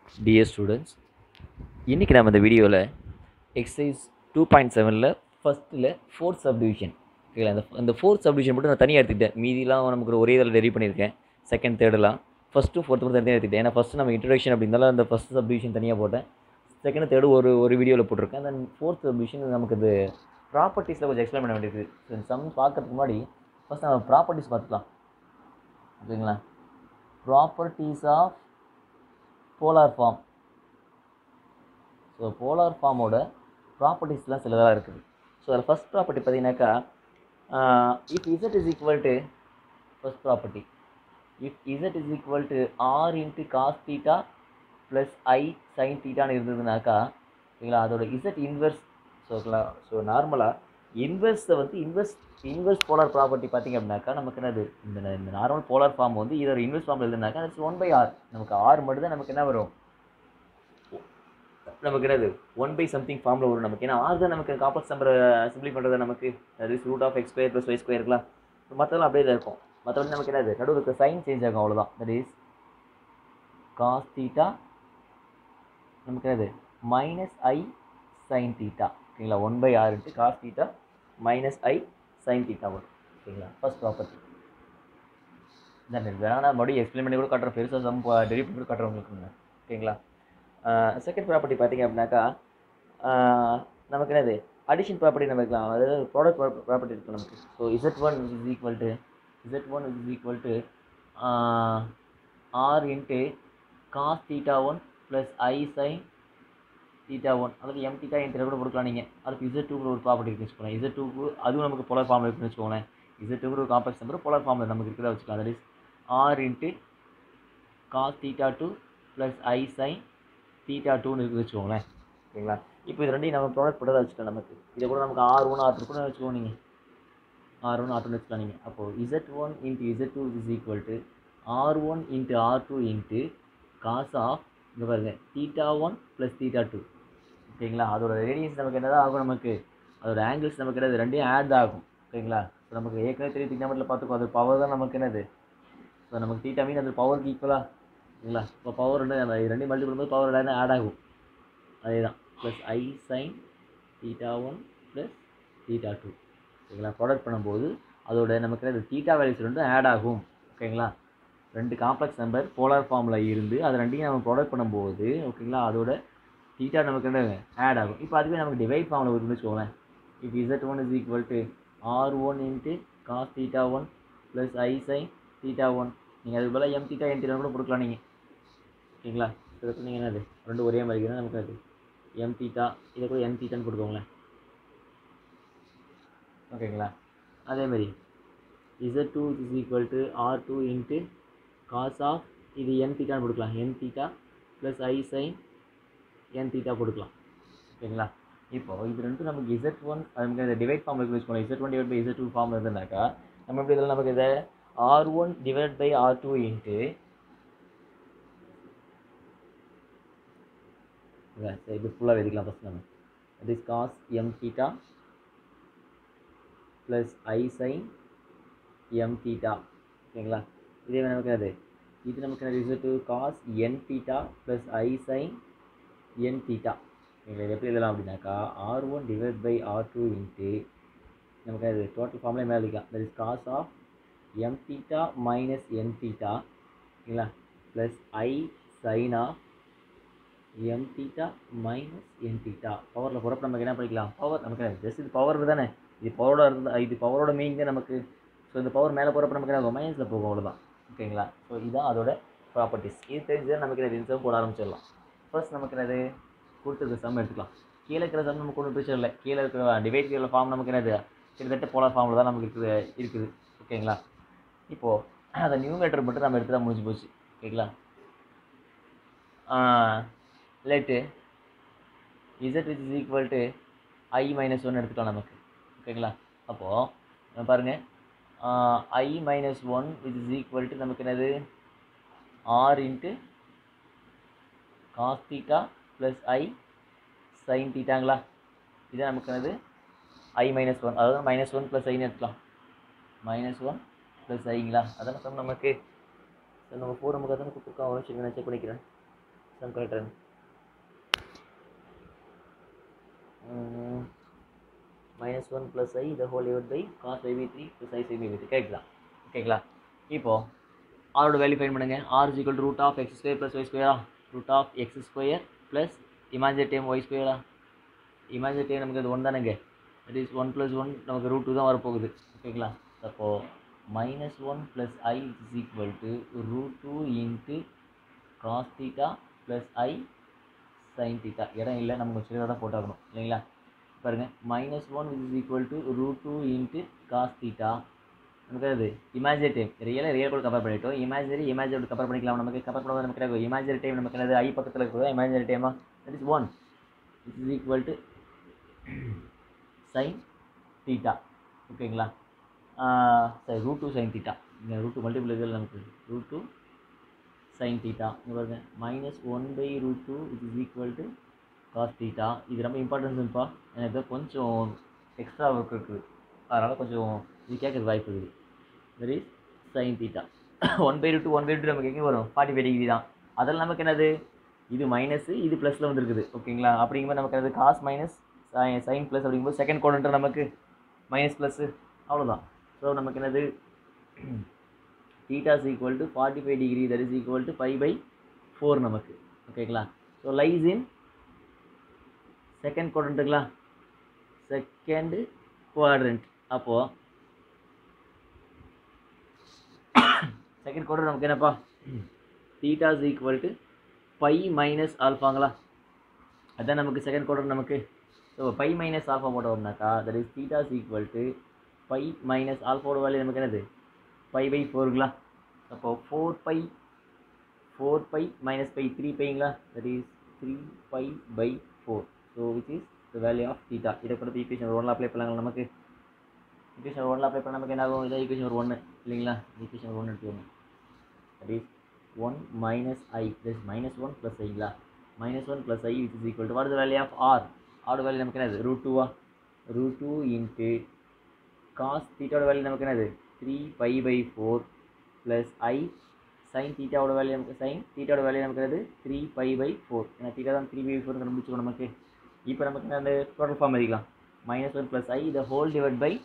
dear students இன்றைக்கி நம்ம இந்த வீடியோவில் எக்ஸசைஸ் டூ பாயிண்ட் செவனில் ஃபஸ்ட்டில் ஃபோர்த் சப்டிவிஷன் ஓகேங்களா அந்த அந்த ஃபோர்த் சப்டிவிஷன் மட்டும் நான் தனியாக எடுத்துக்கிட்டேன் மீதிலாம் நமக்கு ஒரே இதில் டெரி பண்ணியிருக்கேன் செகண்ட் தேர்டெலாம் ஃபஸ்ட்டும் ஃபோர்த்து மட்டும் தனியாக எடுத்துக்கிட்டேன் ஏன்னா ஃபஸ்ட்டு நம்ம இன்ட்ரடக்ஷன் அப்படின்னால அந்த ஃபஸ்ட் சப்டிவிஷன் தனியாக போட்டேன் செகண்ட் தேர்டு ஒரு ஒரு வீடியோவில் போட்டிருக்கேன் தென் ஃபோர்த் சப்டிவிஷன் நமக்கு இது ப்ராப்பர்ட்டிஸில் கொஞ்சம் எக்ஸ்பிளைன் பண்ண வேண்டியது ஸோ சம் பார்க்கறதுக்கு முன்னாடி ஃபஸ்ட் நம்ம ப்ராப்பர்ட்டிஸ் பார்த்துக்கலாம் ஓகேங்களா properties of polar form so polar ஃபார்மோட ப்ராப்பர்ட்டிஸ்லாம் சிலதாக இருக்குது ஸோ அதில் ஃபஸ்ட் ப்ராப்பர்ட்டி பார்த்தீங்கன்னாக்கா if z is equal to first property if z is equal to r into cos theta plus i sine தீட்டான்னு இருந்ததுனாக்கா ஓகேங்களா அதோட இசட் இன்வெர்ஸ் ஸோ ஸோ நார்மலாக இன்வெர்ஸை வந்து இன்வெர்ஸ் இன்வெர்ஸ் போலார் ப்ராப்பர்ட்டி பார்த்திங்க அப்படின்னாக்கா நமக்கு என்னது இந்த இந்த நார்மல் போலார் ஃபார்ம் வந்து இதோட இன்வெர்ஸ் ஃபார்ம் எழுதுனாக்கா இட்ஸ் ஒன் பை ஆர் நமக்கு ஆர் மட்டும் தான் நமக்கு என்ன வரும் நமக்கு என்னது ஒன் பை சம்திங் ஃபார்மில் வரும் நமக்கு ஏன்னா ஆர் தான் நமக்கு காம்ப்ளெக்ஸ் நம்பரை சிம்பிளி பண்ணுறது நமக்கு அது root of x square plus y square இருக்கலாம் மற்றதெல்லாம் அப்படியே தான் இருக்கும் மற்றபடி நமக்கு என்னது நடுவில் இருக்க சைன் சேஞ்ச் ஆகும் அவ்வளோதான் தட் இஸ் காஸ் தீட்டா நமக்கு என்னது மைனஸ் ஐ சைன் தீட்டா ஓகேங்களா one by r into cos theta minus i sine theta வரும் ஓகேங்களா ஃபர்ஸ்ட் ப்ராப்பர்ட்டி தென் வேணா நான் மறுபடியும் எக்ஸ்பிளைன் பண்ணி கூட காட்டுறேன் பெருசாக சம் டெலிவரி பண்ணி கூட காட்டுறேன் உங்களுக்கு ஓகேங்களா செகண்ட் ப்ராப்பர்ட்டி பார்த்தீங்க அப்படின்னாக்கா நமக்கு என்னது அடிஷன் ப்ராப்பர்ட்டி நம்ம இருக்கலாம் அதாவது ப்ராடக்ட் ப்ராப்பர்ட்டி இருக்குது நமக்கு so z one is equal to z one is equal to r into cos theta one plus i sine theta one அல்லது எம் தீட்டா என் கூட கொடுக்கலாம் நீங்கள் அதுக்கு இசட் டூக்கு ஒரு ப்ராப்பர்ட்டி இருக்குன்னு வச்சுக்கோங்களேன் இசட் டூக்கு அதுவும் நமக்கு போலார் ஃபார்மில் இருக்குன்னு வச்சுக்கோங்களேன் இசட் டூக்கு ஒரு காம்ப்ளெக்ஸ் நம்பர் போலார் ஃபார்மில் நமக்கு இருக்கிறதா வச்சுக்கலாம் that is r into cos theta two plus i sine theta டூன்னு இருக்குது வச்சுக்கோங்களேன் ஓகேங்களா இப்போ இது ரெண்டையும் நம்ம ப்ராடக்ட் போட்டதாக வச்சுக்கலாம் நமக்கு இதை கூட நமக்கு ஆர் ஒன் ஆர் டூ கூட வச்சுக்கோங்க நீங்கள் ஆர் ஒன் ஆர் டூ வச்சுக்கலாம் நீங்கள் அப்போது z one into z two is equal to r one into r two into cos of இங்கே பாருங்க theta one plus theta two ஓகேங்களா அதோட ரேடியன்ஸ் நமக்கு என்னதான் ஆகும் நமக்கு அதோட ஆங்கிள்ஸ் நமக்கு என்னது ரெண்டையும் ஆட் ஆகும் ஓகேங்களா ஸோ நமக்கு ஏற்கனவே தெரியும் தீட்டா மட்டும் பார்த்துக்கோ அது பவர் தான் நமக்கு என்னது ஸோ நமக்கு தீட்டா மீன் அது பவருக்கு ஈக்குவலாக ஓகேங்களா இப்போ பவர் ரெண்டு நம்ம ரெண்டையும் மல்டி பண்ணும்போது பவர் எல்லாமே ஆட் ஆகும் அதே தான் plus i sine theta one plus theta two ஓகேங்களா ப்ராடக்ட் பண்ணும்போது அதோட நமக்கு என்னது தீட்டா வேல்யூஸ் ரெண்டும் ஆட் ஆகும் ஓகேங்களா ரெண்டு காம்ப்ளெக்ஸ் நம்பர் போலார் ஃபார்மில் இருந்து அது ரெண்டையும் நம்ம ப்ராடக்ட் பண்ணும்போது ஓகேங்களா அதோட தீட்டா நமக்கு என்ன ஆட் ஆகும் இப்போ அதுவே நமக்கு டிவைட் ஃபார்மில் வருதுன்னு வச்சுக்கோங்களேன் இப்போ z one is equal to r one into cos theta one plus i sine theta one நீங்கள் அது போல் எம் தீட்டா என் தீட்டா கூட கொடுக்கலாம் நீங்கள் ஓகேங்களா இதுக்கு நீங்கள் என்னது ரெண்டு ஒரே மாதிரி இருக்குன்னா நமக்கு அது எம் தீட்டா இதை கூட எம் தீட்டான்னு கொடுக்கோங்களேன் ஓகேங்களா அதேமாதிரி z two is equal to r two into cos of இது என் தீட்டான்னு கொடுக்கலாம் n theta plus i sine n theta கொடுக்கலாம் ஓகேங்களா இப்போ இது ரெண்டும் நமக்கு இசட் ஒன் நமக்கு இந்த டிவைட் ஃபார்ம் இருக்கு வச்சுக்கோங்க z one divide by z two form இருந்ததுனாக்கா நம்ம எப்படி இதில் நமக்கு இதை r one divide by r two into இது ஃபுல்லாக எழுதிக்கலாம் ஃபஸ்ட் நம்ம it is cos m theta plus i sine m theta ஓகேங்களா இதே நமக்கு அது இது நமக்கு என்ன result cos n theta plus i sine n theta நீங்கள் எப்படி எழுதலாம் அப்படின்னாக்கா r one divide by r two into நமக்கு அது டோட்டல் ஃபார்ம்லேயே மேலே எழுதிக்கலாம் that is cos of m theta minus n theta ஓகேங்களா plus i sine of m theta minus n theta பவரில் போகிறப்ப நமக்கு என்ன பண்ணிக்கலாம் பவர் நமக்கு ஜஸ்ட் இது பவர் தானே இது பவரோட இருந்தால் இது பவரோட மீனிங் தான் நமக்கு ஸோ இந்த பவர் மேலே போகிறப்ப நமக்கு என்ன மைனஸில் போகும் அவ்வளோதான் ஓகேங்களா ஸோ இதுதான் அதோட ப்ராப்பர்ட்டிஸ் இது தெரிஞ்சு நமக்கு என்ன ரிசர்வ் போட ஆரம்பிச்சிடலாம் ஃபர்ஸ்ட் நமக்கு என்னது கொடுத்துருக்க சம் எடுத்துக்கலாம் கீழே இருக்கிற சம் நமக்கு ஒன்றும் பிரச்சனை இல்லை கீழே இருக்கிற டிவைட் கீழே ஃபார்ம் நமக்கு என்னது கிட்டத்தட்ட போலார் ஃபார்மில் தான் நமக்கு இருக்குது இருக்குது ஓகேங்களா இப்போது அந்த நியூமேட்டர் மட்டும் நம்ம எடுத்து தான் முடிஞ்சு போச்சு ஓகேங்களா let z is equal to i minus one எடுத்துக்கலாம் நமக்கு ஓகேங்களா அப்போது பாருங்கள் i minus one it is equal to நமக்கு என்னது r into cos theta plus i sine தீட்டாங்களா இதான் நமக்கு என்னது ஐ மைனஸ் ஒன் அதாவது மைனஸ் ஒன் ப்ளஸ் ஐன்னு எடுத்துக்கலாம் மைனஸ் ஒன் ப்ளஸ் ஐங்களா அதான சொன்ன நமக்கு ஸோ நம்ம ஃபோர் நமக்கு அதான கொடுத்துருக்கோம் ஒரு நிமிஷம் நான் செக் பண்ணிக்கிறேன் சம் கரெக்டாக minus one plus i the whole divide by cos pi by three plus i sine pi த்ரீ கேட்கலா ஓகேங்களா இப்போது ஆரோட வேல்யூ ஃபைன் பண்ணுங்க r is equal root of x square plus y ஸ்கொயரா root of x square plus imaginary time y ஸ்கொயரா imaginary time நமக்கு அது one தானேங்க that is one plus one நமக்கு ரூட் டூ தான் வரப்போகுது ஓகேங்களா அப்போது minus one plus i is equal to root two into cos theta plus i sine theta இடம் இல்லை நம்ம கொஞ்சம் சின்னதாக தான் போட்டாகணும் இல்லைங்களா பாருங்கள் minus one is equal to root two into cos theta நமக்கு அது இமேஜினரி டைம் ரியலாக ரியல் கூட கம்பேர் பண்ணிட்டோம் இமேஜினரி இமேஜினரி கம்பேர் பண்ணிக்கலாம் நமக்கு கம்பேர் பண்ணும்போது நமக்கு கிடைக்கும் இமேஜினரி டைம் நமக்கு என்னது ஐ பக்கத்தில் இருக்கிறதா இமேஜினரி டைமா that is one it is equal to sine theta ஓகேங்களா சரி ரூட் டூ சைன் தீட்டா இங்கே ரூட் டூ மல்டிபிள் இதில் நமக்கு ரூட் டூ சைன் தீட்டா இங்கே பாருங்க minus one by root two it is equal to cos theta இது ரொம்ப இம்பார்ட்டன்ஸ்ப்பா எனக்கு கொஞ்சம் எக்ஸ்ட்ரா ஒர்க் இருக்குது அதனால் கொஞ்சம் இது கேட்குறது வாய்ப்பு இருக்குது that is sine theta one by root one by root நமக்கு எங்கே வரும் ஃபார்ட்டி ஃபைவ் டிகிரி தான் அதில் நமக்கு என்னது இது மைனஸ் இது ப்ளஸில் வந்துருக்குது ஓகேங்களா அப்படிங்கும்போது நமக்கு அது காஸ் மைனஸ் சைன் ப்ளஸ் அப்படிங்கும்போது செகண்ட் கோடன்ட்டு நமக்கு மைனஸ் ப்ளஸ்ஸு அவ்வளோதான் ஸோ நமக்கு என்னது theta is equal to forty five degree that is equal to five pi by நமக்கு ஓகேங்களா ஸோ லைஸ் இன் செகண்ட் குவாட்ரண்ட்டுங்களா செகண்டு குவாட்ரண்ட் அப்போது செகண்ட் குவாட்ரண்ட் நமக்கு என்னப்பா theta is equal to pi minus ஆல்ஃபாங்களா அதான் நமக்கு செகண்ட் குவாட்ரண்ட் நமக்கு ஸோ பை மைனஸ் ஆல்ஃபா போட்டோம்னாக்கா that is theta is equal to pi minus ஆல்ஃபாவோட வேல்யூ நமக்கு என்னது பை பை ஃபோருங்களா அப்போ four by four pi minus pi three பைங்களா that is three pi by four so which is the value of theta இதை கொடுத்து equation ஒன்ல apply பண்ணலாங்களா நமக்கு ஈக்குவேஷன் ஒன்ல அப்ளை பண்ண நமக்கு என்ன ஆகும் இதான் ஈக்குவேஷன் ஒரு ஒன்று இல்லைங்களா ஈக்குவேஷன் ஒரு ஒன்று எடுத்துக்கோங்க that is one minus i plus minus one plus ஐங்களா minus one plus i which is equal to what the value of r ஆரோட வேல்யூ நமக்கு என்னது ரூட் டூவா ரூட் டூ இன்ட்டு காஸ் தீட்டாவோட வேல்யூ நமக்கு என்னது three pi by four plus i sine தீட்டாவோட value நமக்கு சைன் தீட்டாவோட வேல்யூ நமக்கு என்னது த்ரீ பை பை ஃபோர் ஏன்னா தீட்டா தான் த்ரீ பை ஃபோர் கண்டுபிடிச்சிக்கோ நமக்கு இப்போ நமக்கு என்ன அந்த டோட்டல் ஃபார்ம் எழுதிக்கலாம் minus one plus i the whole divide by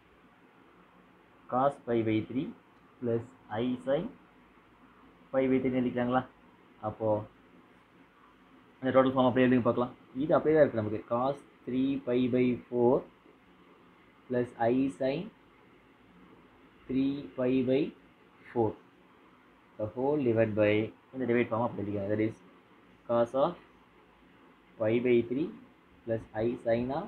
cos pi by three plus i sine pi by three எழுதிக்கலாங்களா அப்போது அந்த டோட்டல் ஃபார்ம் அப்படியே எழுதி பார்க்கலாம் இது அப்படியே தான் இருக்குது நமக்கு cos three pi by four plus i sine three pi by four the whole divided by இந்த டிவைட் ஃபார்ம் அப்படி எழுதிக்கலாம் that is cos of pi by 3 plus i sin of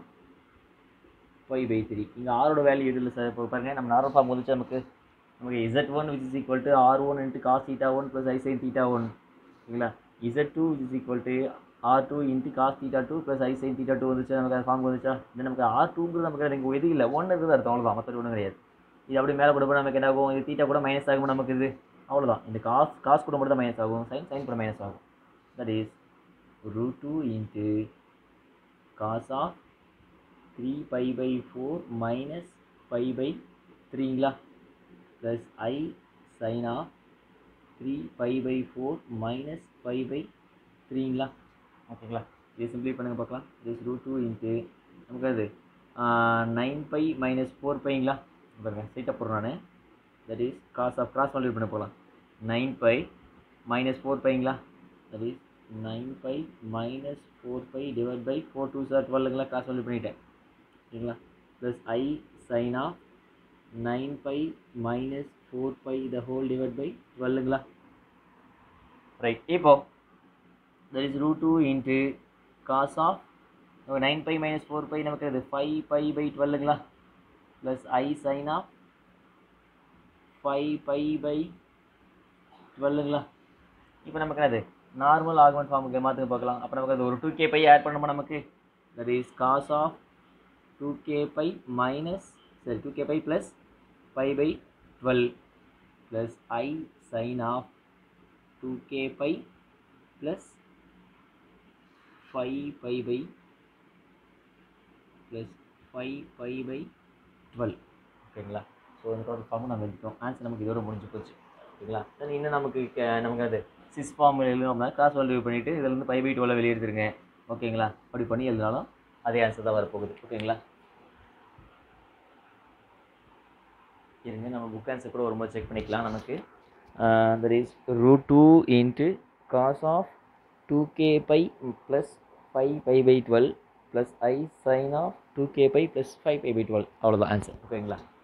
pi by 3 இங்கே ஆரோட வேல்யூ இது இல்லை sir இப்போ பாருங்க நம்ம நார்மல் ஃபார்ம் வந்துச்சு நமக்கு நமக்கு z1 one which is equal to r one into cos theta one plus i sine theta one ஓகேங்களா z2 two which is equal to r two into cos theta two plus i sine theta two வந்துச்சு நமக்கு அந்த form வந்துச்சா இது நமக்கு R டூங்கிறது நமக்கு எனக்கு எது இல்லை ஒன்று இருக்குது அர்த்தம் அவ்வளோதான் மற்ற ஒன்றும் கிடையாது இது அப்படி மேலே போடும்போது நமக்கு என்ன ஆகும் இது தீட்டா கூட மைனஸ் ஆகும் நமக்கு இது அவ்வளோதான் இந்த காஸ் காஸ் கூட மட்டும் தான் மைனஸ் ஆகும் சைன் சைன் கூட மைனஸ் ஆகும் that is root two into cos of three pi by four minus pi by த்ரீங்களா plus i sine of three pi by four minus pi by த்ரீங்களா ஓகேங்களா இது சிம்பிளி பண்ணுங்க பார்க்கலாம் திஸ் ரூட் டூ இன்ட்டு நமக்கு அது nine pi minus four பைங்களா பாருங்க ஸ்ட்ரைட்டாக போடுறேன் நான் that is cos of cross multiple பண்ண போகலாம் நைன் பை மைனஸ் ஃபோர் பைங்களா that is nine pi minus four pi divide by four two sir டுவெல்லுங்களா கிராஸ் மல்டிபிள் பண்ணிட்டேன் சரிங்களா plus i sine of nine pi minus four pi the whole divide by டுவெல்லுங்களா right இப்போ that is root two into cos of nine pi minus four by நமக்கு அது five pi by டுவெல்லுங்களா plus i sine of five pi by டுவெல்லுங்களா இப்போ நமக்கு என்னது normal augment ஃபார்முக்கு மாற்றுங்க பார்க்கலாம் அப்போ நமக்கு அது ஒரு டூ கே பை ஆட் பண்ணணுமா நமக்கு that is cos of two k pi minus சரி two k pi plus five pi twelve plus i sine of two k pi plus five pi by plus five pi by twelve ஓகேங்களா so இந்த total ஃபார்மும் நம்ம எடுத்தோம் answer நமக்கு இதோட முடிஞ்சு போச்சு ஓகேங்களா தென் இன்னும் நமக்கு க- நமக்கு அது சிஸ் ஃபார்ம் எழுதணும்னா கிராஸ் வேல்யூ பண்ணிவிட்டு இதுலேருந்து பை பை டுவெல் வெளியே எடுத்துருங்க ஓகேங்களா அப்படி பண்ணி எழுதினாலும் அதே ஆன்சர் தான் வரப்போகுது ஓகேங்களா இருங்க நம்ம புக் ஆன்சர் கூட வரும்போது செக் பண்ணிக்கலாம் நமக்கு that is root two into cos of two k pi plus five pi by twelve plus i sine of two k pi plus five pi by twelve அவ்வளோதான் ஆன்சர் ஓகேங்களா